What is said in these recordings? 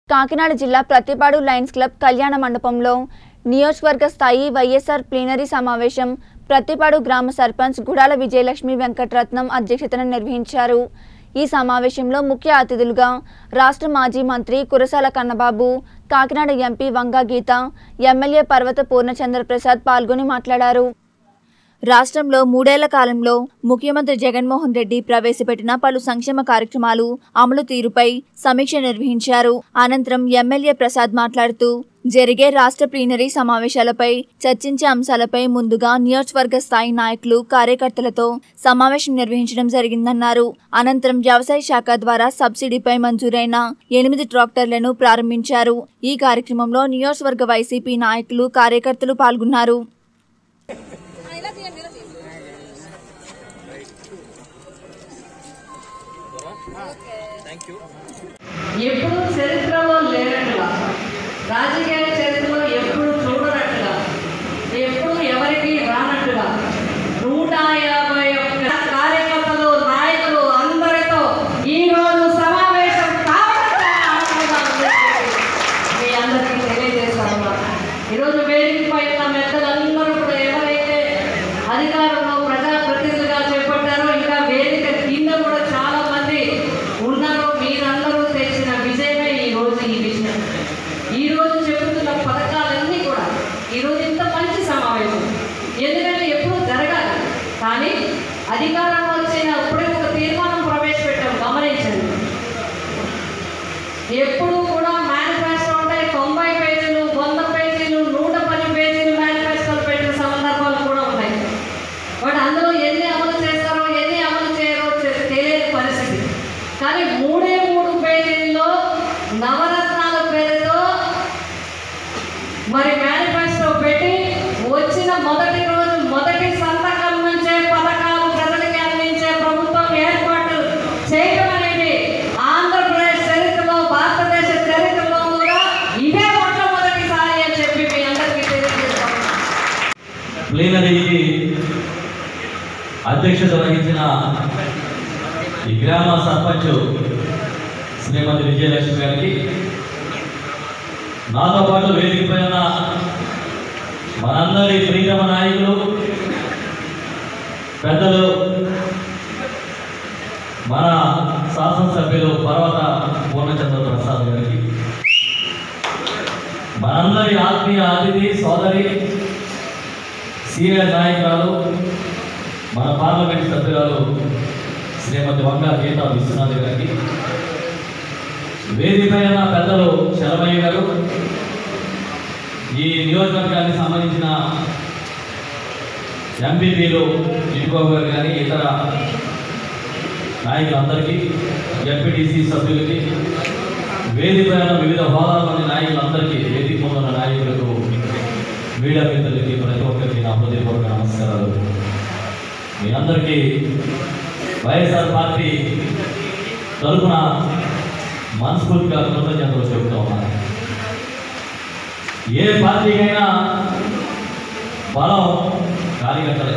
కాకినాడ జిల్లా Prathipadu Lions club కళ్యాణ మండపంలో నియోజకవర్గ స్థాయి వైఎస్ఆర్ ప్లీనరీ సమావేశం ప్రతిపాడు గ్రామ సర్పంచ్ గుడాల విజయలక్ష్మి వెంకటరత్నం అధ్యక్షతన నిర్వహించారు ఈ సమావేశంలో ముఖ్య అతిథులుగా రాష్ట్ర మాజీ మంత్రి కురసాల కన్నబాబు కాకినాడ ఎంపీ వంగా గీత ఎమ్మెల్యే పర్వత పూర్ణచంద్ర ప్రసాద్ పాల్గొని మాట్లాడారు రాష్ట్రంలో మూడేళ్ల కాలంలో ముఖ్యమంత్రి జగన్మోహన్ రెడ్డి ప్రవేశపెట్టిన పలు సంక్షేమ కార్యక్రమాలు అమలు తీరుపై సమీక్ష నిర్వహించారు అనంతరం ఎమ్మెల్యే ప్రసాద్ మాట్లాడుతూ జరిగే రాష్ట్ర ప్లీనరీ సమావేశాలపై చర్చించే అంశాలపై ముందుగా నియోజకవర్గ స్థాయి నాయకులు కార్యకర్తలతో సమావేశం నిర్వహించడం జరిగిందన్నారు అనంతరం వ్యవసాయ శాఖ ద్వారా సబ్సిడీపై మంజూరైన ఎనిమిది ట్రాక్టర్లను ప్రారంభించారు ఈ కార్యక్రమంలో నియోజకవర్గ వైసీపీ నాయకులు కార్యకర్తలు పాల్గొన్నారు ఎప్పుడు చరిత్రలో లేనట్టుగా రాజకీయ చరిత్రలో ఎప్పుడు చూడనట్టుగా ఎప్పుడు ఎవరికి రానట్టుగా నూట యాభై ఒక్క కార్యకర్తలు నాయకులు అందరితో ఈ రోజు సమావేశం కావడం చాలా ఆనందంగా ఉంది. మీ అందరికీ తెలియజేస్తాను ఈరోజు వేదిక పైన మెత్తలందరూ కూడా ఎవరైతే అధికారంలో ప్రజాప్రతినిధులుగా చేపట్టారో ఇంకా వేదిక కింద కూడా చాలా మంది ఉన్నారు మీరందరూ తెచ్చిన విజయమే ఈ రోజు ఈ విజయం ఈ రోజు చెబుతున్న పథకాలన్నీ కూడా ఈ రోజు ఇంత మంచి సమావేశం ఎందుకంటే ఎప్పుడూ జరగాలి కానీ అధికారం వచ్చిన అప్పుడే ఒక తీర్మానం ప్రవేశపెట్టాం గమనించండి ఎప్పుడు కూడా మేనిఫెస్టో ఉంటాయి తొంభై పేజీలు వంద పేజీలు నూట పది పేజీలు మేనిఫెస్టోలు పెట్టిన సందర్భాలు కూడా ఉన్నాయి బట్ అందులో ఎన్ని అమలు చేస్తారో ఎన్ని అమలు చేయరో తె- తెలియని పరిస్థితి కానీ మూడే మూడు పేజీల్లో నవరత్నాల పేరుతో మరి మేనిఫెస్టో పెట్టి వచ్చిన మొదటి రోజు మొదటి సంతకం నుంచే పథకాలు ప్రజలకి అందించే ప్రభుత్వం ఏర్పాటు చేయడం అనేది ఆంధ్రప్రదేశ్ చరిత్రలో భారతదేశ చరిత్రలో కూడా ఇదే మొట్టమొదటిసారి అని చెప్పి మీ అందరికీ తెలియజేస్తాను ప్లీనరీకి అధ్యక్షత వహించిన ఈ గ్రామ సర్పంచ్ శ్రీమతి విజయలక్ష్మి గారికి నాతో పాటు వేదికపై ఉన్న మనందరి ప్రీతమ నాయకులు పెద్దలు మన శాసనసభ్యులు పర్వత పూర్ణచంద్ర ప్రసాద్ గారికి మనందరి ఆత్మీయ అతిథి సోదరి సీనియర్ నాయకురాలు మన పార్లమెంట్ సభ్యురాలు శ్రీమతి వంగా గీతా విశ్వనాథ్ గారికి వేదికపైన పెద్దలు చలమయ్య గారు ఈ నియోజకవర్గానికి సంబంధించిన ఎంపీపీలు ఇటుకో గారు కానీ ఇతర నాయకులందరికీ ఎంపీటీసీ సభ్యులకి వేదికపైన వివిధ హోదాలోని నాయకులందరికీ వేదిక ముందున్న నాయకులకు మీడియా మిత్రులకి ప్రతి ఒక్కరికి నా హృదయపూర్వక నమస్కారాలు మీ అందరికీ వైఎస్ఆర్ పార్టీ తరఫున మనస్ఫూర్తిగా కృతజ్ఞతలు చెబుతూ ఉన్నాను ఏ పార్టీకైనా బలం కార్యకర్తలే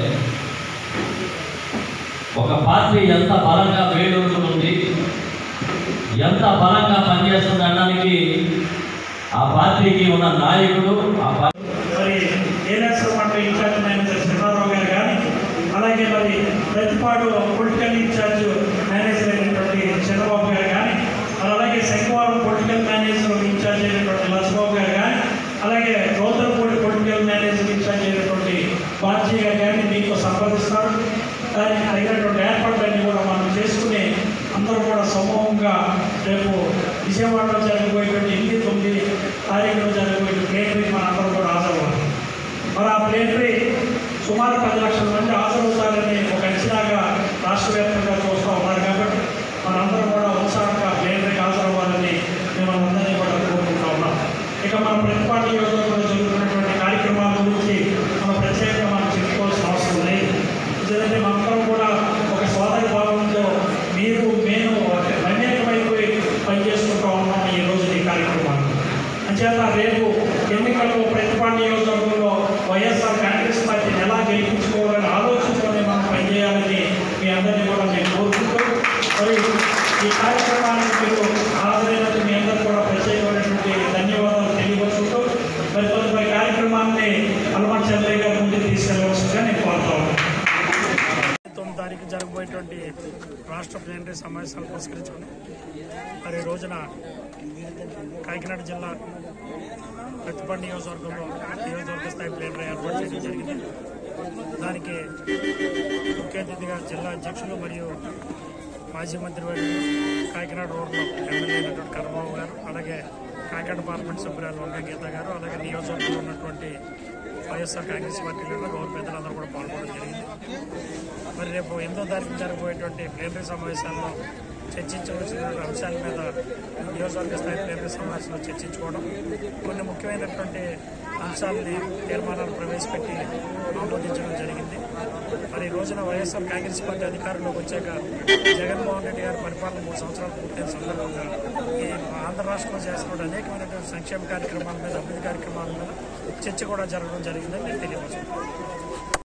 ఒక పార్టీ ఎంత బలంగా వేడూరుతుంది ఎంత బలంగా పనిచేస్తుంది అనడానికి ఆ పార్టీకి ఉన్న నాయకుడు ఆ పార్టీ మరి ఏలక్షన్ మండలి ఇన్ఛార్జ్ మేనేజర్ శివరావు గారు కానీ అలాగే మరి ప్రతిపాడు పొలిటికల్ ఇన్ఛార్జ్ మేనేజర్ అయినటువంటి చంద్రబాబు గారు కానీ మరి అలాగే శంఖవరం పొలిటికల్ మేనేజర్ ఇన్ఛార్జ్ అయినటువంటి లక్ష్మబాబు గారు కానీ అలాగే గౌతరపూడి పొలిటికల్ మేనేజర్ ఇన్ఛార్జ్ అయినటువంటి బాజీ గారు కానీ మీకు సంప్రదిస్తారు దానికి తగినటువంటి ఏర్పాట్లన్నీ కూడా మనం చేసుకుని అందరూ కూడా సమూహంగా రేపు విజయవాడలో జరగబోయేటువంటి ఎనిమిది తొమ్మిది తారీఖులో జరగబోయే ప్లేటరీ మన అందరూ కూడా హాజరవ్వాలి మరి ఆ ప్లేటరీ సుమారు పది లక్షల మంది హాజరవుతారని ఒక అంచనాగా రాష్ట్ర వ్యాప్తంగా చూస్తూ ఉన్నారు కాబట్టి మనందరం కూడా ఉత్సాహంగా ప్లేటరీకి హాజరవ్వాలని మేము అందరినీ కూడా కోరుకుంటా ఉన్నాం ఇక మన ప్రతిపాటి యోజనలో జరుగుతున్నటువంటి కార్యక్రమాల గురించి మనం ప్రత్యేకంగా మనం చెప్పుకోవాల్సిన అవసరం లేదు ఎందుకంటే మనందరం కూడా ఒక సోదరి భావంతో మీరు మేము మమేకమైపోయి పనిచేసుకుంటూ ఉన్నాం ఈ రోజు ఈ కార్యక్రమాలు అంచేత రేపు ఎన్నికల్లో ప్రతిపాడు నియోజకవర్గంలో వైఎస్ఆర్ కాంగ్రెస్ పార్టీని ఎలా గెలిపించుకోవాలని ఆలోచించుకొని మనం పనిచేయాలని మీ అందరినీ కూడా నేను కోరుకుంటూ మరి ఈ కార్యక్రమానికి మీరు హాజరైనందుకు మీ అందరూ కూడా ప్రత్యేకమైన రాష్ట్ర ప్లేనరీ సమావేశాలు పురస్కరించుకుని మరి ఈ రోజున కాకినాడ జిల్లా ప్రతిపాడు నియోజకవర్గంలో నియోజకవర్గ స్థాయి ప్లేనరీ ఏర్పాటు చేయడం జరిగింది దానికి ముఖ్య అతిథిగా జిల్లా అధ్యక్షులు మరియు మాజీ మంత్రివర్యులు కాకినాడ రోడ్లో ఎమ్మెల్యే అయినటువంటి కన్నబాబు గారు అలాగే కాకినాడ పార్లమెంట్ సభ్యురాలు వంగ గీత గారు అలాగే నియోజకవర్గంలో ఉన్నటువంటి వైఎస్ఆర్ కాంగ్రెస్ పార్టీ లీడర్లు గౌరవ పెద్దలందరూ కూడా పాల్గొనడం జరిగింది మరి రేపు ఎనిమిదో తారీఖు జరగబోయేటువంటి ప్లేనరీ సమావేశాల్లో చర్చించవలసినటువంటి అంశాల మీద నియోజకవర్గ స్థాయి ప్లేనరీ సమావేశంలో చర్చించుకోవడం కొన్ని ముఖ్యమైనటువంటి అంశాలని తీర్మానాలు ప్రవేశపెట్టి ఆమోదించడం జరిగింది మరి ఈ రోజున వైఎస్ఆర్ కాంగ్రెస్ పార్టీ అధికారంలోకి వచ్చాక జగన్మోహన్ రెడ్డి గారి పరిపాలన మూడు సంవత్సరాలు పూర్తయిన సందర్భంగా ఈ ఆంధ్ర రాష్ట్రంలో చేస్తున్న అనేకమైనటువంటి సంక్షేమ కార్యక్రమాల మీద అభివృద్ధి కార్యక్రమాల మీద చర్చ కూడా జరగడం జరిగిందని నేను తెలియవచ్చు